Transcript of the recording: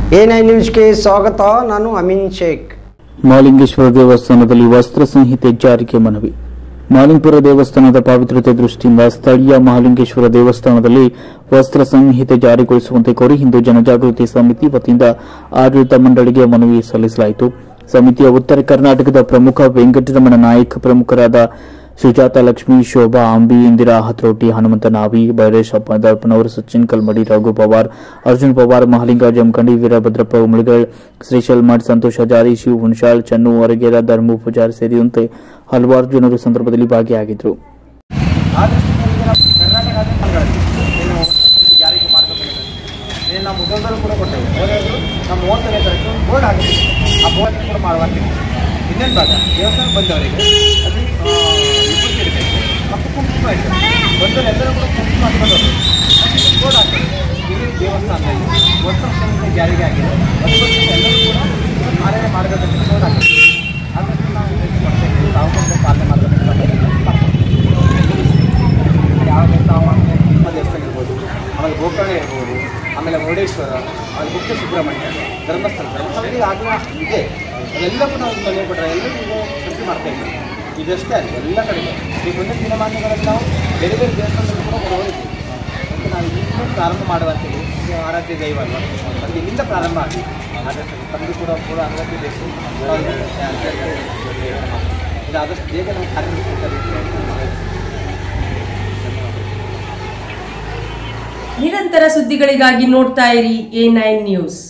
A nine ನ್ಯೂಸ್ಗೆ ಸ್ವಾಗತ ನಾನು ಅಮೀನ್ ಶೇಖ್ ಮಹಾಲಿಂಗೇಶ್ವರ ದೇವಸ್ಥಾನದಲ್ಲಿ ವಸ್ತ್ರ ಸಂಹಿತೆ ಜಾರಿಗೆ ಮನವಿ ಮಹಾಲಿಂಗಪುರ ದೇವಸ್ಥಾನದ ಪವಿತ್ರತೆ ದೃಷ್ಟಿಯಿಂದ ಸ್ಥಳೀಯ ಮಹಾಲಿಂಗೇಶ್ವರ ದೇವಸ್ಥಾನದಲ್ಲಿ ವಸ್ತ್ರ ಸಂಹಿತೆ ಜಾರಿಗೊಳಿಸುವಂತೆ ಕೋರಿ ಹಿಂದೂ ಜನಜಾಗೃತಿ ಸಮಿತಿ ವತಿಯಿಂದ ಆಡಳಿತ ಮಂಡಳಿಗೆ ಮನವಿ ಸಲ್ಲಿಸಲಾಯಿತು ಸಮಿತಿಯ ಉತ್ತರ ಕರ್ನಾಟಕದ ಪ್ರಮುಖ ವೆಂಕಟರಮಣ ನಾಯಕ್ ಪ್ರಮುಖರಾದ ಸುಜಾತ ಲಕ್ಷ್ಮಿ ಶೋಭಾ ಅಂಬಿ ಇಂದಿರಾ ಹತ್ರೋಟಿ ಹನುಮಂತ ನಾವಿ ಬೈರೇಶಪ್ಪ ದರ್ಪನವರು ಸಚಿನ್ ಕಲ್ಮಡಿ ರಘು ಪವಾರ್ ಅರ್ಜುನ್ ಪವಾರ್ ಮಹಾಲಿಂಗ ಜಮಖಂಡಿ ವೀರಭದ್ರಪ್ಪ ಉಮಳಗಲ್ ಶ್ರೀಶೈಲ್ ಮಠ್ ಸಂತೋಷ್ ಹಜಾರಿ ಶಿವ್ ಹುಣಶಾಳ್ ಚನ್ನು ವರಗೇರ ಧರ್ಮ ಪೂಜಾರಿ ಸೇರಿದಂತೆ ಹಲವಾರು ಜನರು ಸಂದರ್ಭದಲ್ಲಿ ಭಾಗಿಯಾಗಿದ್ದರು ಆದಷ್ಟು ಈಗ ನಾವು ಕರ್ನಾಟಕ ಏನು ಜಾರಿಗೆ ಮಾಡ್ಕೋಬೇಕು ಏನು ನಾವು ಮೊದಲದಲ್ಲೂ ಕೂಡ ಕೊಟ್ಟೇವೆ ಹೋದವರು ನಮ್ಮ ಮೂವತ್ತನೇ ತಾರೀಕು ಬೋರ್ಡ್ ಆಗಿದೆ ಆ ಬೋರ್ಡ್ ಕೂಡ ಮಾಡುವಂತಿದೆ ಇನ್ನೇನು ಭಾಗ ದೇವಸ್ಥಾನ ಬಂದವರಿಗೆ ಅಲ್ಲಿ ವಿಭೂತಿ ಇಡಬೇಕು ಮತ್ತು ಕುಂಕುಮ ಇಟ್ಟು ಬಂದವರೆಲ್ಲರೂ ಕೂಡ ಕುಂಕುಮ ಹಾಕೊಂಡು ಹೋಗ್ಬೇಕು ಬೋರ್ಡ್ ಆಗ್ತದೆ ಇಲ್ಲಿ ದೇವಸ್ಥಾನದಲ್ಲಿ ವಸ್ತ್ರ ಸಂಹಿತೆ ಜಾರಿಗೆ ಆಗಿದೆ ಅದಕ್ಕೋಸ್ಕರ ಎಲ್ಲರೂ ಕೂಡ ಕಾರ್ಯ ಮಾಡಬೇಕಂತ ಬೋರ್ಡ್ ಆಗ್ತದೆ ಆದಷ್ಟು ನಾವು ಇದಕ್ಕೆ ಕೊಡ್ತೇವೆ ತಾವು ಕೂಡ ಪಾಲನೆ ಮಾಡಬೇಕಂತ ಯಾವುದೇ ಸಾಮಾನ್ಯ ನಿಮ್ಮ ದೇವಸ್ಥಾನ ಇರ್ಬೋದು ಆಮೇಲೆ ಗೋಕರ್ಣ ಇರ್ಬೋದು ಆಮೇಲೆ ಮುರುಡೇಶ್ವರ ಆಮೇಲೆ ಮುಖ್ಯ ಸುಬ್ರಹ್ಮಣ್ಯ ಧರ್ಮಸ್ಥಳ ಧರ್ಮಸ್ಥಳದಲ್ಲಿ ಆಗುವ ಇದೆ ಅದೆಲ್ಲವೂ ನಾವು ಸಲಹೆ ಕೊಟ್ಟರೆ ಎಲ್ಲರೂ ಈಗ ಸೃಷ್ಟಿ ಮಾಡ್ತಾ ಇದ್ದೀವಿ ಇದಷ್ಟೇ ಅಲ್ಲ ಎಲ್ಲ ಕಡೆ ಈ ಮುಂದಿನ ದಿನಮಾನಗಳಲ್ಲಿ ನಾವು ಬೇರೆ ಬೇರೆ ದೇವಸ್ಥಾನದಲ್ಲಿ ಕೂಡ ಬರೋರಿದ್ದೀವಿ ಮತ್ತು ನಾವು ಇಲ್ಲಿಂದ ಪ್ರಾರಂಭ ಮಾಡುವಂಥದ್ದು ಇದು ಆರಾಧ್ಯ ದೈವ ಅಲ್ವಾ ಅದು ಇಲ್ಲಿಂದ ಪ್ರಾರಂಭ ಆಗಿ ಆದಷ್ಟು ತಮ್ಮದು ಕೂಡ ಕೂಡ ಅನುಮತಿ ಬೇಕು ಇದು ಆದಷ್ಟು ಬೇಗ ನಾವು ಕಾರ್ಯನಿರ್ವಹಿಸಬೇಕು ನಿರಂತರ ಸುದ್ದಿಗಳಿಗಾಗಿ ನೋಡ್ತಾ ಇರಿ ಎ ನೈನ್ ನ್ಯೂಸ್